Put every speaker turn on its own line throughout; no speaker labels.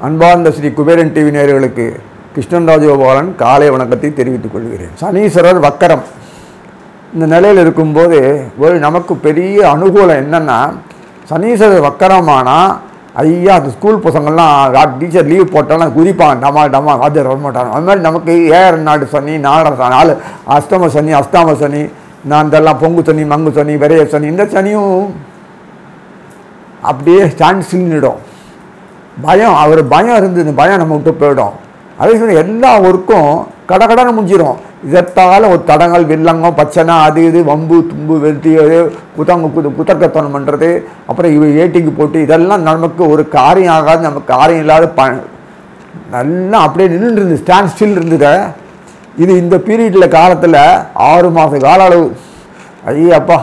அன்பார்ந்த ஸ்ரீ குபேரன் டிவி நேயர்களுக்கு கிருஷ்ணன் ராஜகோபாலன் காலை வணக்கத்தை தெரிவித்துக் கொள்கிறேன் சனீஸ்வரர் வக்கரம் இந்த நிலையில் இருக்கும்போது ஒரு நமக்கு பெரிய அனுகூலம் என்னென்னா சனீஸ்வரர் வக்கரமானா ஐயா அந்த ஸ்கூல் பசங்கள்லாம் டீச்சர் லீவ் போட்டாலும் குதிப்பாங்க டமா டமா வாத்தியார் வர மாட்டாங்க அது மாதிரி நமக்கு ஏழரை நாடு சனி நாலரை சனி நாலு அஷ்டம சனி அஷ்டாம சனி நான் இதெல்லாம் பொங்கு சனி மங்கு சனி விரைய சனி இந்த சனியும் அப்படியே ஸ்டாண்ட் நின்றுடும் பயம் அவர் பயம் இருந்தது பயம் நம்ம விட்டு போயிடும் அதே சமயம் எல்லா ஒர்க்கும் கடகடன்னு முடிஞ்சிடும் இதற்கால ஒரு தடங்கள் வில்லங்கம் பச்சனை அது இது வம்பு தும்பு வெட்டி குத்தங்க குத குத்தக்கத்தனம் பண்ணுறது அப்புறம் இவ ஏட்டிக்கு போட்டு இதெல்லாம் நமக்கு ஒரு காரியம் ஆகாது நமக்கு காரியம் இல்லாத ப நல்லா அப்படியே நின்றுட்டு இருந்து ஸ்டாண்ட் ஸ்டில் இருந்தது இது இந்த பீரியடில் காலத்தில் ஆறு மாத கால அளவு ஐயப்பா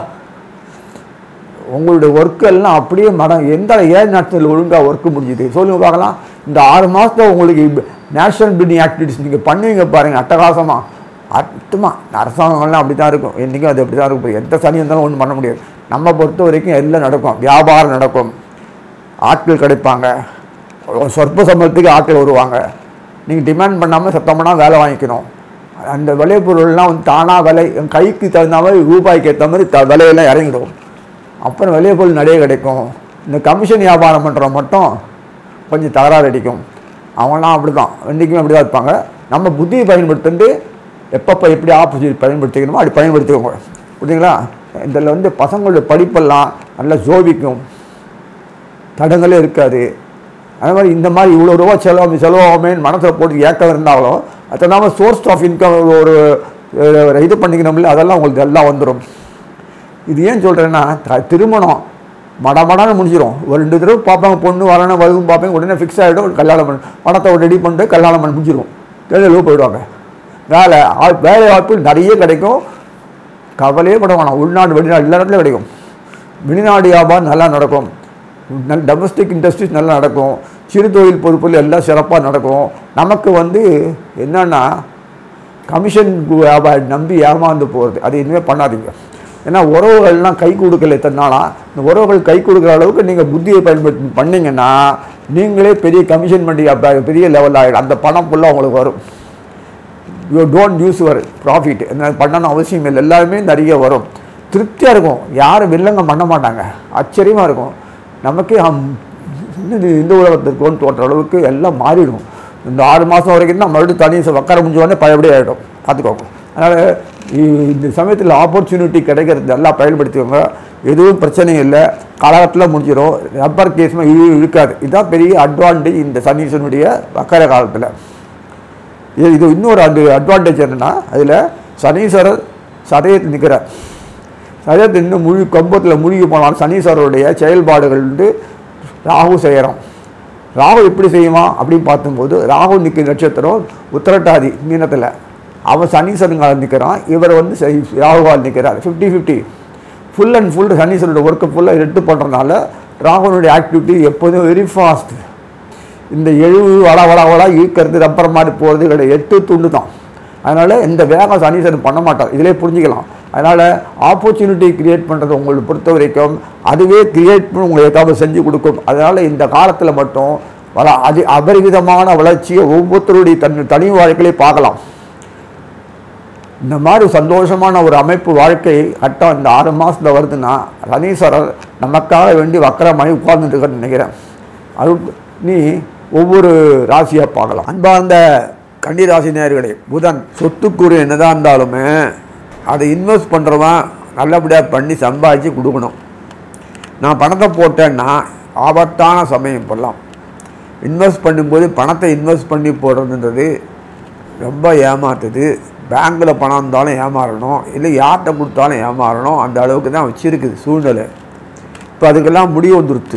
உங்களுடைய ஒர்க்கு எல்லாம் அப்படியே மடம் எந்த ஏழு நாட்கள் ஒழுங்காக ஒர்க்கு முடிஞ்சுது சொல்லுங்க பார்க்கலாம் இந்த ஆறு மாதத்தில் உங்களுக்கு நேஷனல் பில்டிங் ஆக்டிவிட்டிஸ் நீங்கள் பண்ணுவீங்க பாருங்கள் அட்டகாசமாக அர்த்தமாக அரசாங்கம்லாம் அப்படி தான் இருக்கும் என்றைக்கும் அது அப்படி தான் இருக்கும் எந்த சனி இருந்தாலும் ஒன்றும் பண்ண முடியாது நம்ம பொறுத்த வரைக்கும் எல்லாம் நடக்கும் வியாபாரம் நடக்கும் ஆட்கள் கிடைப்பாங்க சொற்ப சம்பளத்துக்கு ஆட்கள் வருவாங்க நீங்கள் டிமாண்ட் பண்ணாமல் சத்தம் பண்ணால் வேலை வாங்கிக்கணும் அந்த விளைபொருள்லாம் வந்து தானாக விலை என் கைக்கு தகுந்த மாதிரி ரூபாய்க்கு ஏற்ற மாதிரி த விலையெல்லாம் இறங்கிடும் அப்புறம் விளைபொருள் நிறைய கிடைக்கும் இந்த கமிஷன் வியாபாரம் பண்ணுறவங்க மட்டும் கொஞ்சம் தகராறு அடிக்கும் அவங்களாம் அப்படி தான் என்றைக்குமே அப்படி தான் இருப்பாங்க நம்ம புத்தியை பயன்படுத்திட்டு எப்பப்போ எப்படி ஆப்போசிட் பயன்படுத்திக்கணுமோ அப்படி பயன்படுத்திக்கோங்க புரியுதுங்களா இதில் வந்து பசங்களுடைய படிப்பெல்லாம் நல்லா ஜோபிக்கும் தடங்களே இருக்காது அதே மாதிரி இந்த மாதிரி இவ்வளோ ரூபா செலவு செலவாகுமேன்னு மனசில் போட்டு ஏக்கம் இருந்தாலும் அது இல்லாமல் சோர்ஸ் ஆஃப் இன்கம் ஒரு ஒரு இது பண்ணிக்கணும்ல அதெல்லாம் உங்களுக்கு எல்லாம் வந்துடும் இது ஏன் சொல்கிறேன்னா த- திருமணம் மடமடான்னு முடிஞ்சிடும் ஒரு ரெண்டு தடவை பார்ப்பாங்க பொண்ணு வரணும் வருதும் பார்ப்பாங்க உடனே ஃபிக்ஸ் ஆகிடும் கல்யாணம் பண்ண பணத்தை ரெடி பண்ணிட்டு கல்யாணம் பண்ணி முடிஞ்சிடும் வேலையில் போயிடுவாங்க வேலை ஆள் வேலை வாய்ப்பு நிறைய கிடைக்கும் கவலையே பட வேணாம் உள்நாடு வெளிநாடு எல்லா இடத்துலையும் கிடைக்கும் வெளிநாடு வியாபாரம் நல்லா நடக்கும் நல்ல டொமஸ்டிக் இண்டஸ்ட்ரீஸ் நல்லா நடக்கும் சிறு தொழில் பொறுப்புகள் எல்லாம் சிறப்பாக நடக்கும் நமக்கு வந்து என்னன்னா கமிஷன் வியாபாரம் நம்பி ஏமாந்து போகிறது அது இனிமேல் பண்ணாதீங்க ஏன்னா உறவுகள்லாம் கை கொடுக்கல இத்தனை நாளா இந்த உறவுகள் கை கொடுக்குற அளவுக்கு நீங்கள் புத்தியை பயன்படுத்தி பண்ணீங்கன்னா நீங்களே பெரிய கமிஷன் பண்ணி அப்ப பெரிய லெவல் ஆகிடும் அந்த பணம் ஃபுல்லாக உங்களுக்கு வரும் you don't use your profit என்ன பண்ணணும் அவசியம் இல்லை எல்லாருமே நிறைய வரும் திருப்தியாக இருக்கும் யாரும் வில்லங்கம் பண்ண மாட்டாங்க ஆச்சரியமாக இருக்கும் நமக்கே அம், என்னது இந்த உலகத்திற்குன்னு தோன்ற அளவுக்கு எல்லாம் மாறிடும் இந்த ஆறு மாதம் வரைக்கும் தான் மறுபடியும் தனி உட்கார முடிஞ்ச உடனே பழையபடி ஆகிடும் பார்த்துக்கோங்க அதனால் இந்த சமயத்தில் ஆப்பர்ச்சுனிட்டி கிடைக்கிறது நல்லா பயன்படுத்திக்கோங்க எதுவும் பிரச்சனை இல்லை காலகட்டத்தில் முடிஞ்சிடும் ரப்பர் கேஸ்மாக இழு இழுக்காது இதுதான் பெரிய அட்வான்டேஜ் இந்த சனீசனுடைய வக்கர காலத்தில் இது இது இன்னொரு அட் அட்வான்டேஜ் என்னென்னா அதில் சனீஸ்வரர் சதயத்தில் நிற்கிறார் சதயத்தில் இன்னும் முழு கம்பத்தில் மூழ்கி போனாலும் சனீஸ்வரருடைய செயல்பாடுகள் வந்து ராகு செய்கிறோம் ராகு எப்படி செய்யுமா அப்படின்னு பார்க்கும்போது ராகு நிற்கிற நட்சத்திரம் உத்திரட்டாதி மீனத்தில் அவன் சனீஸ்வரங்கால் நிற்கிறான் இவர் வந்து சை- ராகுவால் நிற்கிறார் fifty fifty full and full சனீஸ்வரோட ஒர்க்கை ஃபுல்லாக எடுத்து பண்ணுறதுனால ராகுனுடைய ஆக்டிவிட்டி எப்போதும் வெரி ஃபாஸ்ட் இந்த எழுவு வள வள வள ஈக்கிறது ரப்பர் மாதிரி போகிறது கிடையாது எட்டு துண்டு தான் அதனால் இந்த வேகம் சனீஸ்வரன் பண்ண மாட்டார் இதிலே புரிஞ்சுக்கலாம் அதனால் ஆப்பர்ச்சுனிட்டி கிரியேட் பண்ணுறது உங்களை பொறுத்த வரைக்கும் அதுவே கிரியேட் பண்ணி உங்களுக்கு ஏதாவது செஞ்சு கொடுக்கும் அதனால் இந்த காலத்தில் மட்டும் வள அது அபரிவிதமான வளர்ச்சியை ஒவ்வொருத்தருடைய தன் தனி வாழ்க்கையிலே பார்க்கலாம் இந்த மாதிரி சந்தோஷமான ஒரு அமைப்பு வாழ்க்கை கட்டம் இந்த ஆறு மாதத்தில் வருதுன்னா சனீஸ்வரர் நமக்காக வேண்டி வக்கரமாகி உட்கார்ந்துட்டு நினைக்கிறேன் அது நீ ஒவ்வொரு ராசியாக பார்க்கலாம் அன்பார்ந்த கன்னி ராசி நேயர்களே புதன் சொத்துக்குறு என்னதான் இருந்தாலுமே அதை இன்வெஸ்ட் பண்ணுறவன் நல்லபடியாக பண்ணி சம்பாதிச்சு கொடுக்கணும் நான் பணத்தை போட்டேன்னா ஆபத்தான சமயம் இப்போல்லாம் இன்வெஸ்ட் பண்ணும்போது பணத்தை இன்வெஸ்ட் பண்ணி போடுறதுன்றது ரொம்ப ஏமாத்துது பேங்க்கில் பணம் இருந்தாலும் ஏமாறணும் இல்லை யார்கிட்ட கொடுத்தாலும் ஏமாறணும் அந்த அளவுக்கு தான் வச்சிருக்குது சூழ்நிலை இப்போ அதுக்கெல்லாம் முடிவு வந்துருச்சு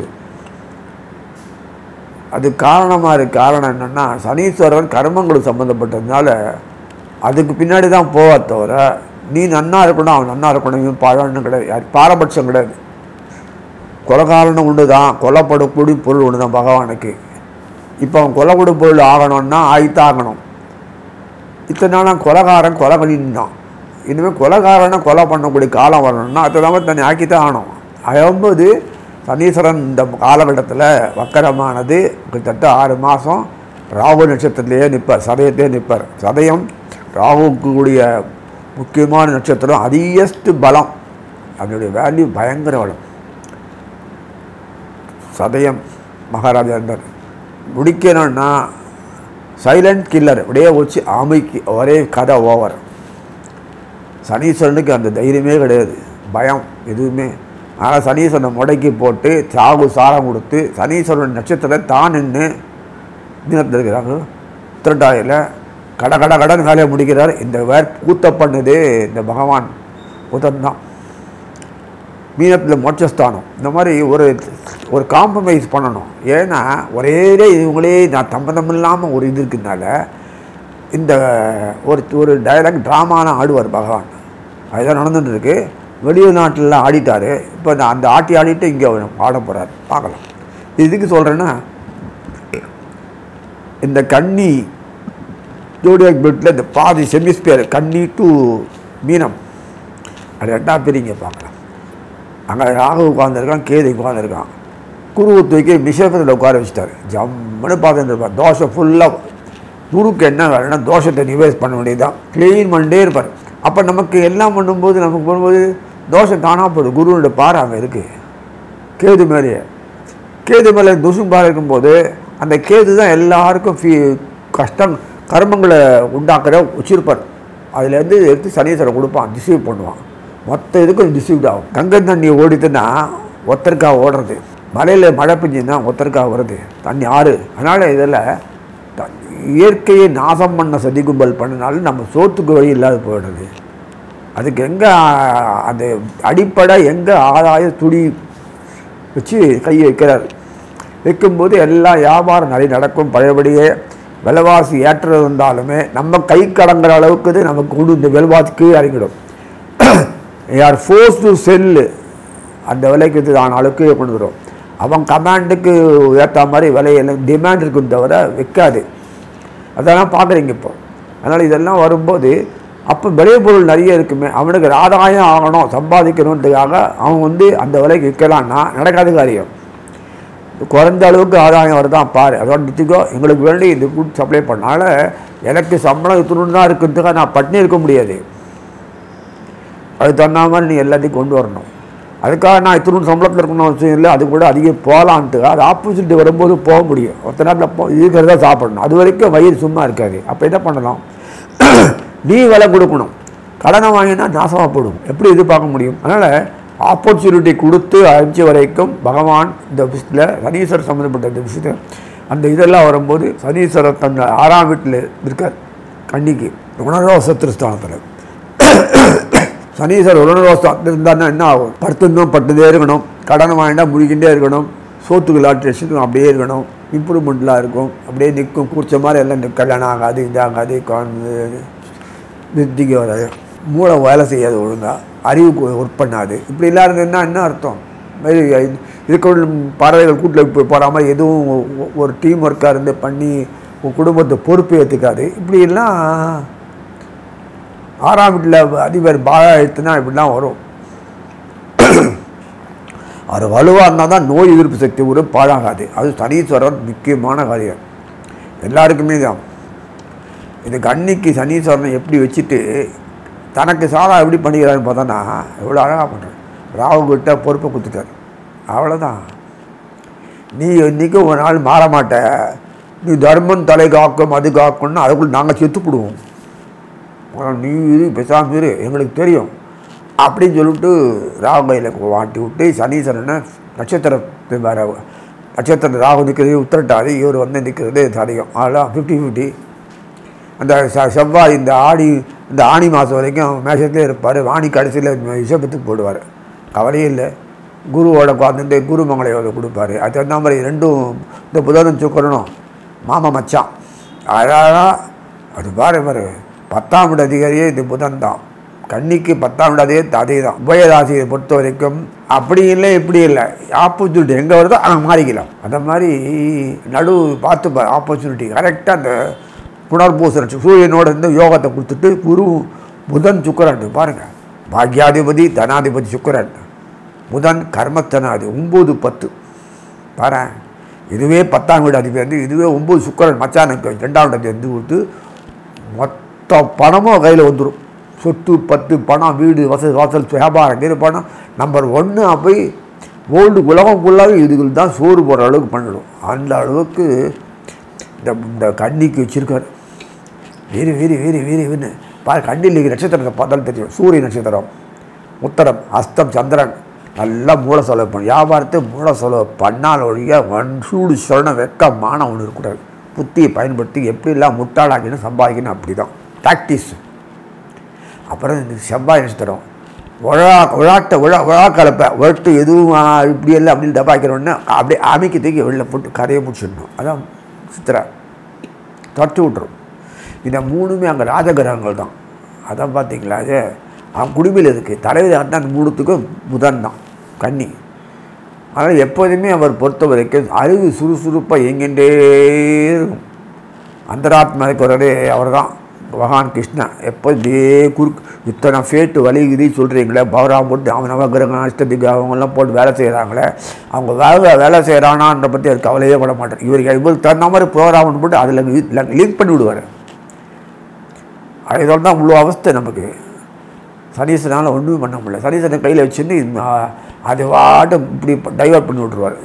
அது காரணமாக இருக்கு காரணம் என்னென்னா சனீஸ்வரர் கர்மங்களுக்கு சம்மந்தப்பட்டதுனால அதுக்கு பின்னாடி தான் போவா தவிர நீ நன்னா இருக்கணும் அவன் நன்னா இருக்கணும் இவன் பழன்னு கிடையாது யார் பாரபட்சம் கிடையாது கொலைகாரனும் ஒன்று தான் கொல்லப்படக்கூடிய பொருள் ஒன்று தான் பகவானுக்கு இப்போ அவன் கொல்லக்கூடிய பொருள் ஆகணும்னா ஆயித்தான் ஆகணும் இத்தனை நாளாக கொலைகாரன் கொலை பண்ணிட்டான் இனிமேல் கொலைகாரனை கொலை பண்ணக்கூடிய காலம் வரணும்னா அதை தான் தன்னை ஆக்கித்தான் ஆகணும் அதாவது சனீஸ்வரன் இந்த காலகட்டத்தில் வக்கரமானது கிட்டத்தட்ட ஆறு மாதம் ராகு நட்சத்திரத்திலேயே நிற்பார் சதயத்திலே நிற்பார் சதயம் ராகுவுக்கு கூடிய முக்கியமான நட்சத்திரம் ஹையஸ்ட் பலம் அதனுடைய வேல்யூ பயங்கர பலம் சதயம் மகாராஜா இருந்தார் முடிக்கணும்னா சைலண்ட் கில்லர் அப்படியே வச்சு அமைக்கு ஒரே கதை ஓவர் சனீஸ்வரனுக்கு அந்த தைரியமே கிடையாது பயம் எதுவுமே ஆனால் சனீஸ்வரனை முடக்கி போட்டு சாகு சாரம் கொடுத்து சனீஸ்வரன் நட்சத்திரம் தான் நின்று தினத்தில் இருக்கிறாங்க உத்திரட்டாயில் கட கட கடன் வேலையை முடிக்கிறார் இந்த வேர் கூத்த பண்ணது இந்த பகவான் புதன் தான் மீனத்தில் மோட்சஸ்தானம் இந்த மாதிரி ஒரு ஒரு காம்ப்ரமைஸ் பண்ணணும் ஏன்னா ஒரே இவங்களே நான் சம்பந்தம் இல்லாமல் ஒரு இது இருக்கிறதுனால இந்த ஒரு ஒரு டயலாக் ட்ராமாலாம் ஆடுவார் பகவான் அதுதான் நடந்துட்டு இருக்கு வெளிநாட்டிலலாம் ஆடிட்டார் இப்போ நான் அந்த ஆட்டி ஆடிட்டு இங்கே ஆட போகிறார் பார்க்கலாம் இதுக்கு சொல்கிறேன்னா இந்த கன்னி ஜோடியாக் பெட்டில் இந்த பாதி செமிஸ்பியர் கன்னி டு மீனம் அது ரெண்டாக பிரிங்க பார்க்கலாம் அங்கே ராகு உட்காந்துருக்கான் கேது உட்காந்துருக்கான் குருவை தூக்கி நிஷேபத்தில் உட்கார வச்சுட்டாரு ஜம்முன்னு பார்த்துட்டு இருப்பார் தோசை ஃபுல்லாக குருக்கு என்ன வேலைன்னா தோஷத்தை நிவேஸ் பண்ண வேண்டியதுதான் க்ளீன் பண்ணிட்டே இருப்பார் அப்போ நமக்கு எல்லாம் பண்ணும்போது நமக்கு பண்ணும்போது தோஷை காணாம போகுது குருவோட பாறை அங்கே இருக்குது கேது மேலேயே கேது மேலே துசும் பாறை இருக்கும்போது அந்த கேது தான் எல்லாருக்கும் ஃபீ கஷ்டம் கர்மங்களை உண்டாக்குற வச்சிருப்பார் அதுலேருந்து எடுத்து சனீஸ்வரன் கொடுப்பான் டிசீவ் பண்ணுவான் மொத்த இதுக்கும் டிசீவ்ட் ஆகும் கங்கை தண்ணி ஓடித்துன்னா ஒத்தருக்கா ஓடுறது மலையில் மழை பெஞ்சுன்னா ஒத்தருக்கா வருது தண்ணி ஆறு அதனால் இதில் த- இயற்கையை நாசம் பண்ண சதி கும்பல் பண்ணினாலும் நம்ம சோத்துக்கு வழி இல்லாத போயிடுறது அதுக்கு எங்கே அந்த அடிப்படை எங்கே ஆதாய துடி வச்சு கையை வைக்கிறார் வைக்கும்போது எல்லா வியாபாரம் நிறைய நடக்கும் பழையபடியே விலைவாசி ஏற்றது இருந்தாலுமே நம்ம கை கடங்குற அளவுக்கு இது நமக்கு கொண்டு இந்த விலைவாசிக்கு இறங்கிடும் யார் ஃபோர்ஸ் டு செல்லு அந்த விலைக்கு இது ஆன அளவுக்கு கொண்டு வரும் அவன் கமாண்டுக்கு ஏற்ற மாதிரி விலையெல்லாம் டிமாண்ட் இருக்கும் தவிர விற்காது அதெல்லாம் பார்க்குறீங்க இப்போ அதனால் இதெல்லாம் வரும்போது அப்போ விளைபொருள் நிறைய இருக்குமே அவனுக்கு ஆதாயம் ஆகணும் சம்பாதிக்கணுன்றதுக்காக அவன் வந்து அந்த விலைக்கு விற்கலான்னா நடக்காத காரியம் குறைந்த அளவுக்கு ஆதாயம் வருதான் பாரு அதோட நிச்சயக்கோ எங்களுக்கு வேண்டி இந்த ஃபுட் சப்ளை பண்ணால எனக்கு சம்பளம் இத்தணும் தான் இருக்கிறதுக்காக நான் பட்டினி இருக்க முடியாது அது தகுந்த மாதிரி நீ எல்லாத்தையும் கொண்டு வரணும் அதுக்காக நான் இத்தனை சம்பளத்தில் இருக்கணும் அவசியம் இல்லை அது கூட அதிகம் போகலான்ட்டு அது ஆப்போசிட் வரும்போது போக முடியும் ஒருத்த நேரத்தில் போ இருக்கிறதா சாப்பிடணும் அது வரைக்கும் வயிறு சும்மா இருக்காது அப்போ என்ன பண்ணலாம் நீ விலை கொடுக்கணும் கடனை வாங்கினா நாசமாக போடும் எப்படி எதிர்பார்க்க முடியும் அதனால் ஆப்பர்ச்சுனிட்டி கொடுத்து அஞ்சு வரைக்கும் பகவான் இந்த விஷயத்தில் சனீஸ்வரர் சம்மந்தப்பட்ட இந்த விஷயத்தில் அந்த இதெல்லாம் வரும்போது சனீஸ்வரர் தன் ஆறாம் வீட்டில் இருக்கார் கன்னிக்கு உணர்வோ சத்துருஸ்தானத்தில் சனீஸ்வரர் உணர்வோஸ்தான் இருந்தாருன்னா என்ன ஆகும் படுத்துருந்தோம் பட்டுதே இருக்கணும் கடன் வாங்கினா முடிக்கிட்டே இருக்கணும் சோத்துக்கு லாட்ரேஷன் அப்படியே இருக்கணும் இம்ப்ரூவ்மெண்ட்லாம் இருக்கும் அப்படியே நிற்கும் கூச்ச மாதிரி எல்லாம் நிற்கும். கல்யாணம் ஆகாது இதாகாது குழந்தை நிறுத்திக்க வராது மூளை வேலை செய்யாது ஒழுங்காக அறிவுக்கு ஒர்க் பண்ணாது இப்படி எல்லாம் இருந்ததுன்னா என்ன அர்த்தம் மாதிரி இருக்க பறவைகள் கூட்டில் இப்போ போகிற மாதிரி எதுவும் ஒ- ஒரு டீம் ஒர்க்காக இருந்து பண்ணி உன் குடும்பத்தை பொறுப்பு ஏற்றுக்காது இப்படி எல்லாம் ஆறாம் வீட்டில் அதிபர் பாழா எடுத்துனா இப்படிலாம் வரும் அவர் வலுவாக இருந்தால் தான் நோய் எதிர்ப்பு சக்தி கூட பாழாகாது அது சனீஸ்வரர் முக்கியமான காரியம் எல்லாருக்குமே தான் இது கன்னிக்கு சனீஸ்வரனை எப்படி வச்சுட்டு தனக்கு சாதா எப்படி பண்ணிக்கிறாருன்னு பார்த்தோன்னா எவ்வளோ அழகாக பண்ணுறாரு ராகு கிட்ட பொறுப்பை கொடுத்துட்டார் அவ்வளோதான் நீ என்றைக்கும் ஒரு நாள் மாற மாட்ட நீ தர்மம் தலை காக்கும் அது காக்கும்னு அதுக்குள்ள நாங்கள் செத்துப்பிடுவோம் ஆனா நீ இது பேசாம இரு எங்களுக்கு தெரியும் அப்படின்னு சொல்லிட்டு ராகு கையில் வாட்டி விட்டு சனீஸ்வரனை நட்சத்திரத்தை வேற நட்சத்திரம் ராகு நிற்கிறது உத்திரட்டாதி இவர் வந்து நிற்கிறது சதயம் அதெல்லாம் ஃபிஃப்டி ஃபிஃப்டி அந்த செ- செவ்வாய் இந்த ஆடி இந்த ஆணி மாதம் வரைக்கும் மேஷத்துலேயே இருப்பார் வாணி கடைசியில் விஷபத்துக்கு போடுவார் கவலையே இல்லை குருவோட உட்காந்துட்டு குரு மங்களையோட கொடுப்பாரு அது தகுந்த மாதிரி ரெண்டும் இந்த புதனும் சுக்கரனும் மாமா மச்சான் அழகா அது பாரு பாரு பத்தாம் இட அதிகாரியே இது புதன் தான் கன்னிக்கு பத்தாம் இட அதிகாரி அதே தான் உபயராசியை பொறுத்த வரைக்கும் அப்படி இல்லை இப்படி இல்லை ஆப்பர்ச்சுனிட்டி எங்கே வருதோ அங்கே மாறிக்கலாம் அந்த மாதிரி நடு பார்த்து ஆப்பர்ச்சுனிட்டி கரெக்டாக அந்த புனர்பூசன் சூரியனோட இருந்து யோகத்தை கொடுத்துட்டு குரு புதன் சுக்கரன் பாருங்க பாக்யாதிபதி தனாதிபதி சுக்கரன் புதன் கர்மத்தனாதி ஒம்பது பத்து பாரு இதுவே பத்தாம் வீடு அதிபதி வந்து இதுவே ஒம்பது சுக்கரன் மச்சானுக்கு ரெண்டாம் இடத்தை வந்து கொடுத்து மொத்த பணமும் கையில் வந்துடும் சொத்து பத்து பணம் வீடு வசதி வாசல் வியாபாரம் இது பணம் நம்பர் ஒன்று போய் வேர்ல்டு உலகம் ஃபுல்லாகவே இதுகள் தான் சோறு போடுற அளவுக்கு பண்ணிடும் அந்த அளவுக்கு இந்த இந்த கன்னிக்கு வச்சுருக்காரு வீரி வீரி வீரி வீரி வீரின்னு பாரு கண்ணில் இருக்கிற நட்சத்திரத்தை பார்த்தாலும் தெரியும் சூரிய நட்சத்திரம் உத்தரம் அஸ்தம் சந்திரன் நல்லா மூல செலவு பண்ணு வியாபாரத்தை மூல செலவு பண்ணால் ஒழிய வன் சூடு சொரண வெக்கமான ஒன்று இருக்கக்கூடாது புத்தியை பயன்படுத்தி எப்படிலாம் முட்டாளாக்கின்னு சம்பாதிக்கணும் அப்படி தான் ப்ராக்டிஸ் அப்புறம் இந்த செவ்வாய் நட்சத்திரம் விழா விழாட்ட விழா விழா கலப்பை விட்டு எதுவும் ஆ, இப்படி எல்லாம் அப்படின்னு டபாக்கிறோன்னு அப்படியே அமைக்க தூக்கி வெளில போட்டு கரையை முடிச்சிடணும் அதான் சித்திரை தட்டு விட்டுரும் இந்த மூணுமே அங்கே ராஜகிரகங்கள் தான் அதான் பார்த்தீங்களா அது அவன் குடும்பியில் இருக்குது தலைவர் அந்த அந்த மூணுத்துக்கும் புதன் தான் கன்னி அதனால் எப்போதுமே அவர் பொறுத்த வரைக்கும் அறிவு சுறுசுறுப்பாக எங்கெண்டே இருக்கும் அந்தராத்மா இருக்கிறவரே அவர் தான் பகவான் கிருஷ்ணன் எப்போ இதே குறுக்கு இத்தனை ஃபேட்டு வலிகுதி சொல்கிறீங்களே பவராம் போட்டு அவன் நவகிரகம் அஷ்டதிக்கு அவங்கெல்லாம் போட்டு வேலை செய்கிறாங்களே அவங்க வேலை வேலை செய்கிறானான்ற பற்றி அவர் கவலையே பட மாட்டார் இவருக்கு இவருக்கு தகுந்த மாதிரி ப்ரோக்ராம்னு போட்டு அதில் லிங்க் பண்ணி விடுவார் அதோட தான் இவ்வளோ அவஸ்தை நமக்கு சனீசனால் ஒன்றுமே பண்ண முடியல சனீசனை கையில் வச்சுன்னு அது வாட்டு இப்படி டைவர்ட் பண்ணி விட்ருவார்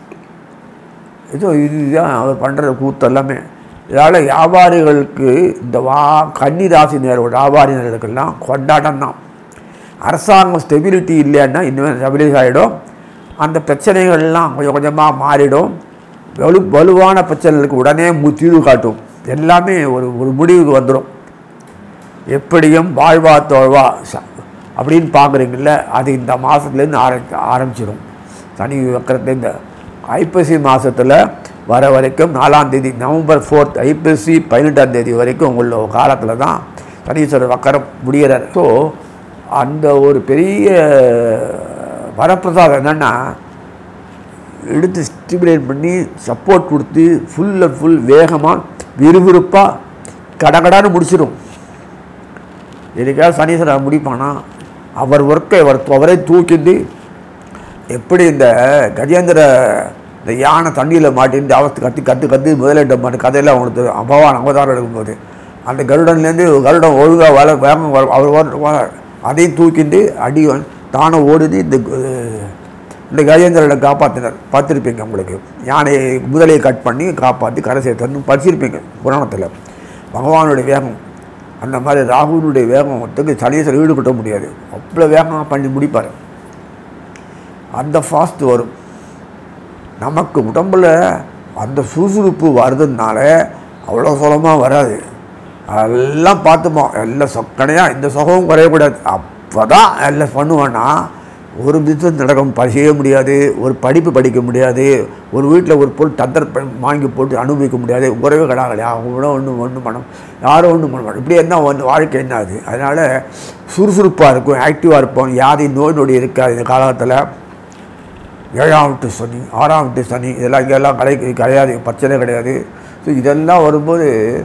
ஏதோ இதுதான் அவர் பண்ணுற கூத்து எல்லாமே இதனால் வியாபாரிகளுக்கு இந்த வா கன்னி ராசி நேர வியாபாரிகளுக்கெல்லாம் கொண்டாட்டம் தான் அரசாங்கம் ஸ்டெபிலிட்டி இல்லைன்னா இன்னுமே ஸ்டெபிலைஸ் ஆகிடும் அந்த பிரச்சனைகள்லாம் கொஞ்சம் கொஞ்சமாக மாறிடும் வலு வலுவான பிரச்சனைகளுக்கு உடனே மு- தீர்வு காட்டும் எல்லாமே ஒரு ஒரு முடிவுக்கு வந்துடும் எப்படியும் வாழ்வா தோழ்வா ச- அப்படின்னு பார்க்குறீங்கள அது இந்த மாதத்துலேருந்து ஆரம்பி ஆரம்பிச்சிடும் சனி வக்கரத்துல இந்த ஐப்பசி மாதத்தில் வர வரைக்கும் நாலாம் தேதி நவம்பர் ஃபோர்த் ஐப்பசி பதினெட்டாம் தேதி வரைக்கும் உள்ள காலத்தில் தான் சனீஸ்வரர் வக்கரம் முடிகிறார் ஸோ அந்த ஒரு பெரிய வரப்பிரசாதம் என்னென்னா எடுத்து ஸ்டிமுலேட் பண்ணி சப்போர்ட் கொடுத்து ஃபுல் அண்ட் ஃபுல் வேகமாக விறுவிறுப்பாக கடகடான்னு முடிச்சிடும் எதுக்காக சனீஸ்வரர் முடிப்பானா அவர் ஒர்க்கை அவர் அவரே தூக்கிட்டு எப்படி இந்த கஜேந்திர இந்த யானை தண்ணியில் மாட்டிட்டு அவஸ்து கத்தி கத்து கத்து முதலிட்ட மாட்டு கதையெல்லாம் அவங்களுக்கு தெரியும். பகவான் அவதாரம் எடுக்கும்போது அந்த கருடன்லேருந்து கருடன் ஒழுங்காக வள வேகம் வர- அவர் வர- வர- அதையும் தூக்கிட்டு அடி வந்து தானே ஓடுது இந்த அஹ், இந்த கஜேந்திரனை காப்பாற்றினார் பார்த்துருப்பீங்க உங்களுக்கு யானையை முதலையை கட் பண்ணி காப்பாற்றி கரை சேர்த்தன்னு படிச்சிருப்பீங்க புராணத்தில் பகவானுடைய வேகம் அந்த மாதிரி ராகுனுடைய வேகம் ஒருத்தருக்கு சனீஸ்வரர் ஈடுபட்ட முடியாது அவ்வளோ வேகமாக பண்ணி முடிப்பார் அந்த ஃபாஸ்ட் வரும் நமக்கு உடம்புல அந்த சுறுசுறுப்பு வருதுனால அவ்வளோ சுலமாக வராது அதெல்லாம் பார்த்துப்போம் எல்லாம் சொக்கனையாக இந்த சுகமும் குறையக்கூடாது அப்போ தான் எல்லாம் பண்ணுவேன்னா ஒரு பிஸ்னஸ் நடக்கும் செய்ய முடியாது ஒரு படிப்பு படிக்க முடியாது ஒரு வீட்டில் ஒரு பொருள் தந்தர் வாங்கி போட்டு அனுபவிக்க முடியாது உறவே கிடையாது அவங்க கூட ஒன்றும் ஒன்றும் பண்ண யாரும் ஒன்றும் பண்ண மாட்டோம் இப்படி என்ன வந்து வாழ்க்கை என்ன அது அதனால் சுறுசுறுப்பாக இருக்கும் ஆக்டிவாக இருப்போம் யாரையும் நோய் நொடி இருக்காது இந்த காலத்தில் ஏழாம் வீட்டு சனி ஆறாம் வீட்டு சனி இதெல்லாம் இங்கெல்லாம் கடை கிடையாது பிரச்சனை கிடையாது ஸோ இதெல்லாம் வரும்போது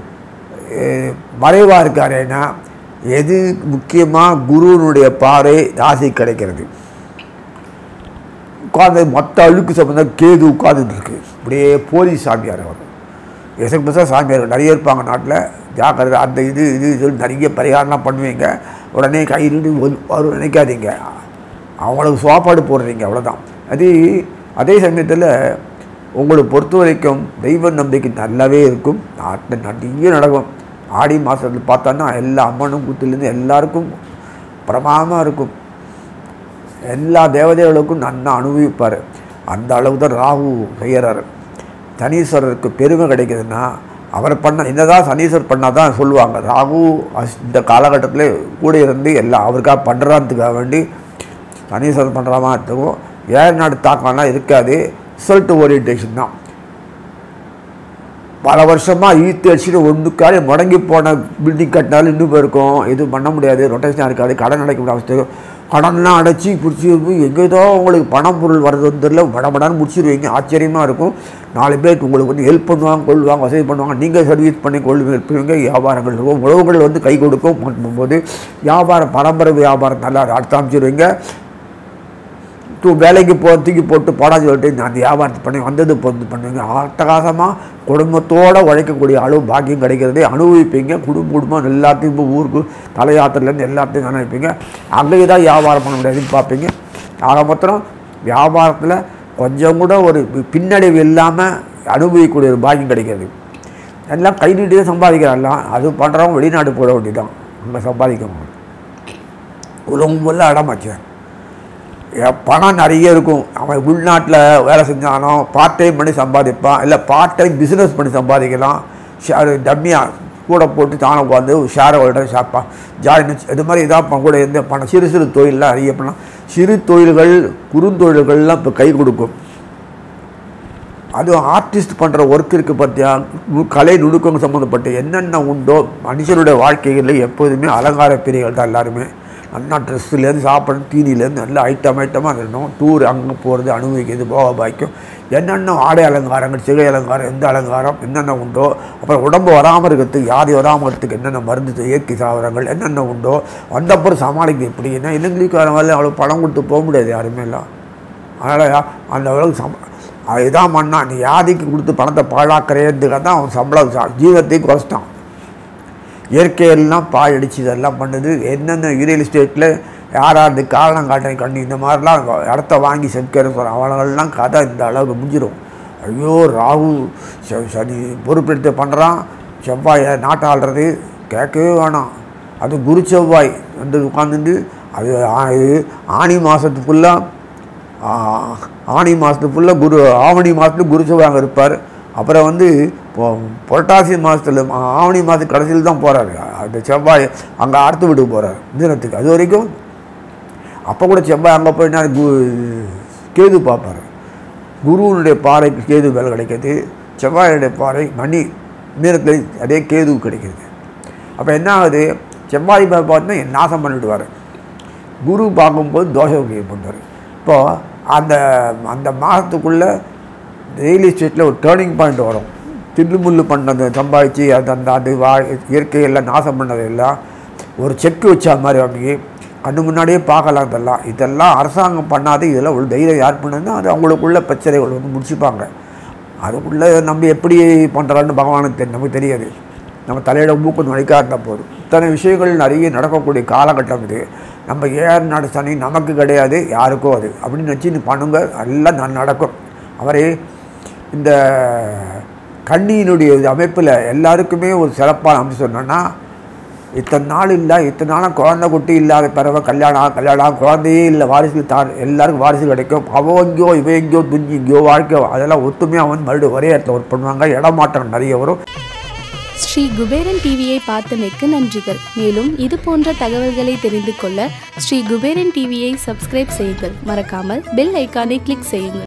மறைவாக இருக்காருன்னா எது முக்கியமாக குருவினுடைய பார்வை ராசி கிடைக்கிறது உட்காந்து மொத்த அழுக்கு சம்பந்தம் கேது உட்காந்துட்டு இருக்கு இப்படியே போலீஸ் சாமியார் அவர் எசக் பசா சாமியார் நிறைய இருப்பாங்க நாட்டில் ஜாக்கிரதை அந்த இது இது இது நிறைய பரிகாரம்லாம் பண்ணுவீங்க உடனே கை நீண்டு வரும் நினைக்காதீங்க அவங்களுக்கு சாப்பாடு போடுறீங்க அவ்வளோதான் அது அதே சமயத்தில் உங்களை பொறுத்த வரைக்கும் தெய்வ நம்பிக்கை நல்லாவே இருக்கும் நாட்டில் நிறைய நடக்கும் ஆடி மாதத்தில் பார்த்தோன்னா எல்லா அம்மனும் குத்துலேருந்து எல்லாருக்கும் பிரமாதமாக இருக்கும் எல்லா தேவதைகளுக்கும் நன்னா அனுபவிப்பார் அந்த அளவு தான் ராகு செய்கிறார் சனீஸ்வரருக்கு பெருமை கிடைக்குதுன்னா அவர் பண்ண என்னதான் சனீஸ்வர் பண்ணால் தான் சொல்லுவாங்க ராகு அஸ்- இந்த காலகட்டத்தில் கூட இருந்து எல்லாம் அவருக்காக பண்ணுறாதுக்காக வேண்டி சனீஸ்வரன் பண்ணுற மாதிரி இருக்கும் ஏழு நாடு தாக்கம்லாம் இருக்காது ரிசல்ட் ஓரியன்டேஷன் தான் பல வருஷமாக ஈத்து அடிச்சுட்டு ஒன்றுக்காலே முடங்கி போன பில்டிங் கட்டினாலும் இன்னும் இருக்கும் எதுவும் பண்ண முடியாது ரொட்டேஷனாக இருக்காது கடன் அடைக்க முடியாத அவஸ்தை கடன்லாம் அடைச்சி பிடிச்சி எங்கேதோ உங்களுக்கு பணம் பொருள் வர்றதுன்னு தெரியல மடமடான்னு முடிச்சிருவீங்க ஆச்சரியமாக இருக்கும் நாலு பேர் உங்களுக்கு வந்து ஹெல்ப் பண்ணுவாங்க கொள்வாங்க வசதி பண்ணுவாங்க நீங்கள் சர்வீஸ் பண்ணி கொள்வீங்க இருப்பீங்க வியாபாரங்கள் இருக்கும் உறவுகள் வந்து கை கொடுக்கும் போது வியாபாரம் பரம்பரை வியாபாரம் நல்லா அடுத்த அமைச்சிருவீங்க தூ வேலைக்கு போ தூக்கி போட்டு போடா சொல்லிட்டு நான் அந்த வியாபாரத்தை பண்ணி வந்தது பொந்து பண்ணுவீங்க அட்டகாசமாக குடும்பத்தோடு உழைக்கக்கூடிய அளவு பாக்கியம் கிடைக்கிறது அனுபவிப்பீங்க குடும்ப குடும்பம் எல்லாத்தையும் இப்போ ஊருக்கு தலையாத்திரலேருந்து எல்லாத்தையும் அனுபவிப்பீங்க அங்கேயே தான் வியாபாரம் பண்ண முடியாதுன்னு பார்ப்பீங்க ஆக மொத்தம் வியாபாரத்தில் கொஞ்சம் கூட ஒரு பின்னடைவு இல்லாமல் அனுபவிக்கக்கூடிய ஒரு பாக்கியம் கிடைக்கிறது எல்லாம் கை நீட்டி தான் சம்பாதிக்கிறாங்களாம் அது பண்ணுறவங்க வெளிநாடு போட வேண்டியதான் அங்கே சம்பாதிக்கவங்க உலகம் ஃபுல்லாக இடமாச்சு எ- பணம் நிறைய இருக்கும் அவன் உள்நாட்டில் வேலை செஞ்சானோ பார்ட் டைம் பண்ணி சம்பாதிப்பான் இல்லை பார்ட் டைம் பிஸ்னஸ் பண்ணி சம்பாதிக்கலாம் ஷேர் டம்மியாக கூட போட்டு தானே உட்காந்து ஷேர் ஹோல்டர் ஷாப்பா ஜாயின் இது மாதிரி இதாக கூட எந்த பணம் சிறு சிறு தொழிலெலாம் நிறைய பண்ணலாம் சிறு தொழில்கள் குறுந்தொழில்கள்லாம் இப்போ கை கொடுக்கும் அதுவும் ஆர்டிஸ்ட் பண்ணுற ஒர்க் இருக்குது பார்த்தியா நு- கலை நுணுக்கம் சம்மந்தப்பட்ட என்னென்ன உண்டோ மனுஷனுடைய வாழ்க்கைகளில் எப்போதுமே அலங்கார பிரிவுகள் தான் எல்லாருமே நல்லா ட்ரெஸ்ஸுலேருந்து சாப்பிடணும் தீனிலேருந்து நல்ல ஐட்டம் ஐட்டமாக இருக்கணும் டூர் அங்கே போகிறது அனுபவிக்கிறது போக பாய்க்கும் என்னென்ன ஆடை அலங்காரங்கள் சிகை அலங்காரம் எந்த அலங்காரம் என்னென்ன உண்டோ அப்புறம் உடம்பு வராமல் இருக்கிறதுக்கு வியாதி வராமல் இருக்கிறதுக்கு என்னென்ன மருந்து இயற்கை சாவரங்கள் என்னென்ன உண்டோ வந்தப்புறம் சமாளிக்க எப்படி ஏன்னா இலங்கைக்காரன் வரல அவ்வளோ பணம் கொடுத்து போக முடியாது யாருமே எல்லாம் அதனால் அந்த அளவுக்கு சம் அதுதான் பண்ணா நீ யாதிக்கு கொடுத்து பணத்தை பாழாக்கிறேன்றதுக்காக தான் அவன் சம்பளம் சா- ஜீவத்தையும் குறைச்சிட்டான் இயற்கையெல்லாம் பாய் அடிச்சு இதெல்லாம் பண்ணுது என்னென்ன ரியல் எஸ்டேட்டில் யார் யார் இந்த காரணம் காட்டுறேன் கண்ணு இந்த மாதிரிலாம் இடத்த வாங்கி செதுக்கிறேன்னு சொல்கிறான் அவங்களெல்லாம் கதை இந்த அளவுக்கு முடிஞ்சிடும் ஐயோ ராகு ச- சனி பொறுப்பெடுத்து பண்ணுறான் செவ்வாய் நாட்டை ஆள்றது கேட்கவே வேணாம் அது குரு செவ்வாய் வந்து உட்காந்துட்டு அது ஆ- இது ஆனி மாதத்து ஃபுல்லாக ஆ- ஆனி மாதத்து ஃபுல்லாக குரு ஆவணி மாதத்துல குரு செவ்வாய் அங்கே இருப்பார் அப்புறம் வந்து இப்போ புரட்டாசி மாதத்தில் ஆவணி மாதத்து கடைசியில் தான் போகிறாரு அந்த செவ்வாய் அங்கே அடுத்து வீட்டுக்கு போகிறார் தினத்துக்கு அது வரைக்கும் அப்போ கூட செவ்வாய் அங்கே போய் நான் கு கேது பார்ப்பார் குருவனுடைய பாறைக்கு கேது வேலை கிடைக்கிது செவ்வாயுடைய பாறை மணி மீனத்தில் அதே கேது கிடைக்கிது அப்போ என்ன ஆகுது செவ்வாய் பா- பார்த்தா நாசம் பண்ணிவிடுவார் குரு பார்க்கும்போது தோஷம் பண்ணுவார் இப்போது அந்த அந்த மாதத்துக்குள்ளே ரியல் எஸ்டேட்டில் ஒரு டேர்னிங் பாயிண்ட் வரும் தில்லுமுள்ளு பண்ணது சம்பாதிச்சு அது அந்த அது வா இயற்கையெல்லாம் நாசம் பண்ணது எல்லாம் ஒரு செக்கு வச்ச மாதிரி அப்படி கண்ணு முன்னாடியே பார்க்கலாம் இதெல்லாம் இதெல்லாம் அரசாங்கம் பண்ணாது இதெல்லாம் ஒரு தைரியம் யார் பண்ணதுன்னா அது அவங்களுக்குள்ள பிரச்சனைகள் வந்து முடிச்சுப்பாங்க அதுக்குள்ளே நம்ம எப்படி பண்ணுறான்னு பகவானுக்கு தெரியும் நமக்கு தெரியாது நம்ம தலையிட மூக்கு நுழைக்காட்டின போதும் இத்தனை விஷயங்கள் நிறைய நடக்கக்கூடிய காலகட்டம் இது நம்ம ஏன் நட சனி நமக்கு கிடையாது யாருக்கோ அது அப்படின்னு நினச்சி நீ பண்ணுங்க எல்லாம் ந- நடக்கும் அவரே இந்த கண்ணியினுடைய இது அமைப்பில் எல்லாருக்குமே ஒரு சிறப்பான அம்சம் என்னன்னா இத்தனை நாள் இல்லை இத்தனை நாளாக குழந்தை குட்டி இல்லாத பிறவை கல்யாணம் கல்யாணம் குழந்தையே இல்லை வாரிசு தான் எல்லாருக்கும் வாரிசு கிடைக்கும் அவன் எங்கேயோ இவன் எங்கேயோ துஞ்சி எங்கேயோ வாழ்க்கை அதெல்லாம் ஒத்துமையாக வந்து மறுபடியும் ஒரே இடத்துல ஒர்க் பண்ணுவாங்க இடமாற்றம் நிறைய வரும்
ஸ்ரீ குபேரன் டிவியை பார்த்தமைக்கு நன்றிகள் மேலும் இது போன்ற தகவல்களை தெரிந்து கொள்ள ஸ்ரீ குபேரன் டிவியை சப்ஸ்கிரைப் செய்யுங்கள் மறக்காமல் பெல் ஐக்கானை கிளிக் செய்யுங்கள்